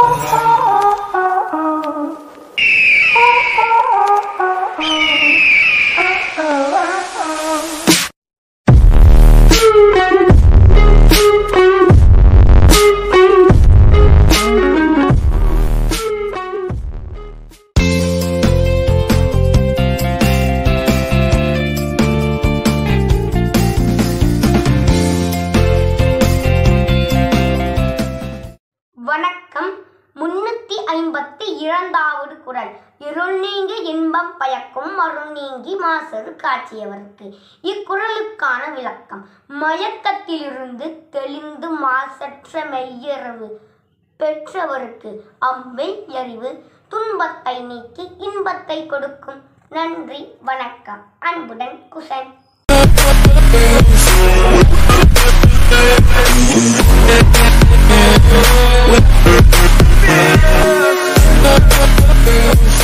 வணக்கம் முன்னூத்தி ஐம்பத்தி இரண்டாவது குரல் இருள் நீங்கி இன்பம் பயக்கும் அருள் நீங்கி மாசறு காட்சியவருக்கு இக்குறளுக்கான விளக்கம் மயக்கத்திலிருந்து தெளிந்து மாசற்ற மெய்யறிவு பெற்றவருக்கு அவ்மெய் அறிவு துன்பத்தை நீக்கி இன்பத்தை கொடுக்கும் நன்றி வணக்கம் அன்புடன் குசன் Thank you.